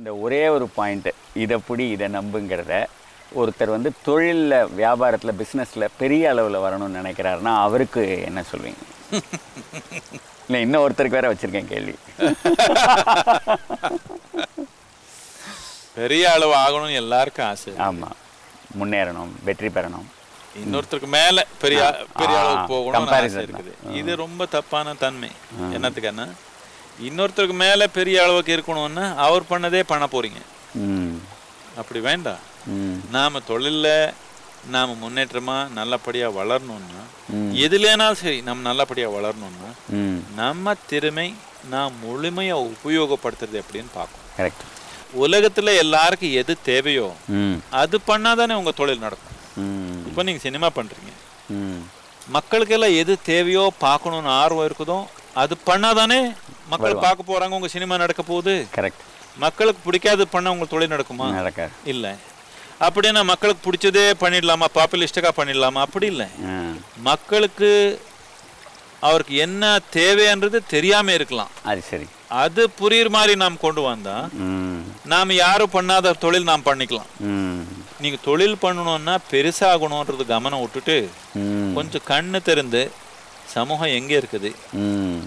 இந்த ஒரே ஒரு பாயிண்ட்டு இதை பிடி இதை நம்புங்கிறத ஒருத்தர் வந்து தொழிலில் வியாபாரத்தில் பிஸ்னஸில் பெரிய அளவில் வரணும்னு நினைக்கிறாருன்னா அவருக்கு என்ன சொல்வீங்க இல்லை இன்னும் ஒருத்தருக்கு வேற வச்சுருக்கேன் கேள்வி பெரிய அளவு ஆகணும்னு எல்லாருக்கும் ஆசை ஆமாம் முன்னேறணும் வெற்றி பெறணும் இன்னொருத்தருக்கு மேல பெரிய பெரிய ஆ, அளவுக்கு போகணும்னு ஆசை comparison. இருக்குது இது ரொம்ப தப்பான தன்மை என்னத்துக்குன்னா இன்னொருத்தருக்கு மேல பெரிய அளவுக்கு இருக்கணும்னா அவர் பண்ணதே பண்ண போறீங்க ம் அப்படி வேண்டாம் ம் நாம தொழில்ல நாம முன்னேற்றமா நல்லபடியா வளரணும்னா ம். எதுலேனாலும் சரி நம்ம நல்லபடியா வளரணும்னா ம் நம்ம திறமை நாம் முழுமையா உபயோகப்படுத்துறது எப்படின்னு பார்க்கணும் கரெக்ட் உலகத்துல எல்லாருக்கும் எது தேவையோ ம் அது பண்ணாதானே உங்க தொழில் நடக்கும் ம் இப்போ நீங்க சினிமா பண்றீங்க ம் மக்களுக்கெல்லாம் எது தேவையோ பார்க்கணும்னு ஆர்வம் இருக்குதோ அது பண்ணாதானே மக்கள் பார்க்க போறாங்க உங்க சினிமா நடக்க போகுது கரெக்ட் மக்களுக்கு பிடிக்காது பண்ண உங்க தொழில் நடக்குமா நடக்காது இல்லை அப்படின்னா மக்களுக்கு பிடிச்சதே பண்ணிடலாமா பாப்புலிஸ்டிக்காக பண்ணிடலாமா அப்படி இல்லை ஆ மக்களுக்கு அவருக்கு என்ன தேவைன்றது தெரியாம இருக்கலாம் அது சரி அது புரியுற மாதிரி நாம் கொண்டு வந்தா ம் நாம் யாரும் பண்ணாத தொழில் நாம் பண்ணிக்கலாம் ம் நீங்க தொழில் பண்ணணும்னா பெருசாகணுன்றது கவனம் விட்டுட்டு ம் கொஞ்சம் கண்ணு திறந்து சமூகம் எங்க இருக்குது ம்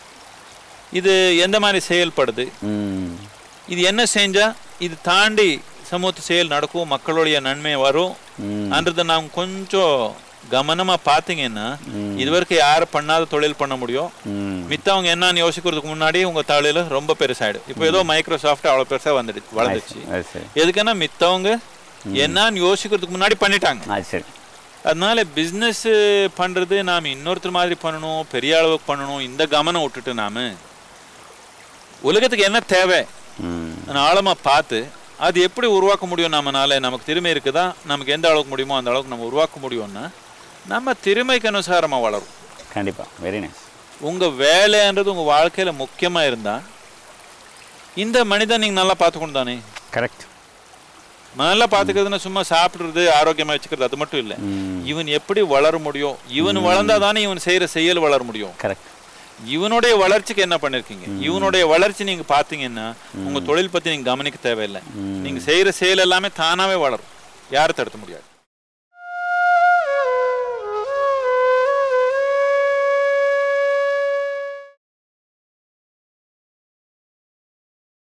இது எந்த மாதிரி செயல்படுது ம் இது என்ன செஞ்சா இது தாண்டி சமூகத்து செயல் நடக்கும் மக்களுடைய நன்மை வரும் ம் அன்றதை நாம் கொஞ்சம் கவனமா பார்த்தீங்கன்னா இதுவரைக்கும் யாரும் பண்ணாத தொழில் பண்ண முடியும் ம் மித்தவங்க என்னன்னு யோசிக்கிறதுக்கு முன்னாடி உங்க தொழில் ரொம்ப பெருசாயிடும் இப்போ ஏதோ மைக்ரோசாஃப்ட் அவ்வளோ பெருசா வந்துடுச்சு வளர்ந்துச்சு அது சரி எதுக்குன்னா மித்தவங்க என்னன்னு யோசிக்கிறதுக்கு முன்னாடி பண்ணிட்டாங்க அது சரி அதனால பிஸ்னஸ் பண்றது நாம் இன்னொருத்தர் மாதிரி பண்ணணும் பெரிய அளவுக்கு பண்ணணும் இந்த கவனம் விட்டுட்டு நாம உலகத்துக்கு என்ன தேவை ம் நான் ஆழமா பார்த்து அது எப்படி உருவாக்க முடியும் நம்மனால நமக்கு திறமை இருக்குதா நமக்கு எந்த அளவுக்கு முடியுமோ அந்த அளவுக்கு நம்ம உருவாக்க முடியும்னா நம்ம திறமைக்கு அனுசாரமா வளரும் கண்டிப்பாக வெரி நைஸ் உங்க வேலைன்றது உங்க வாழ்க்கையில முக்கியமா இருந்தா இந்த மனிதன் நீங்க நல்லா பார்த்துக்கணும் தானே கரெக்ட் நல்லா பார்த்துக்கிறதுனா சும்மா சாப்பிடுறது ஆரோக்கியமா வச்சுக்கிறது அது மட்டும் இல்லை ம் இவன் எப்படி வளர முடியும் இவன் வளர்ந்தாதானே இவன் செய்யற செயல் வளர முடியும் கரெக்ட் இவனுடைய வளர்ச்சிக்கு என்ன பண்ணிருக்கீங்க இவனுடைய வளர்ச்சி நீங்க பாத்தீங்கன்னா உங்க தொழில் பத்தி நீங்க கவனிக்க தேவையில்லை நீங்க செய்யற செயல் எல்லாமே தானாவே வளரும் யாரும் தடுக்க முடியாது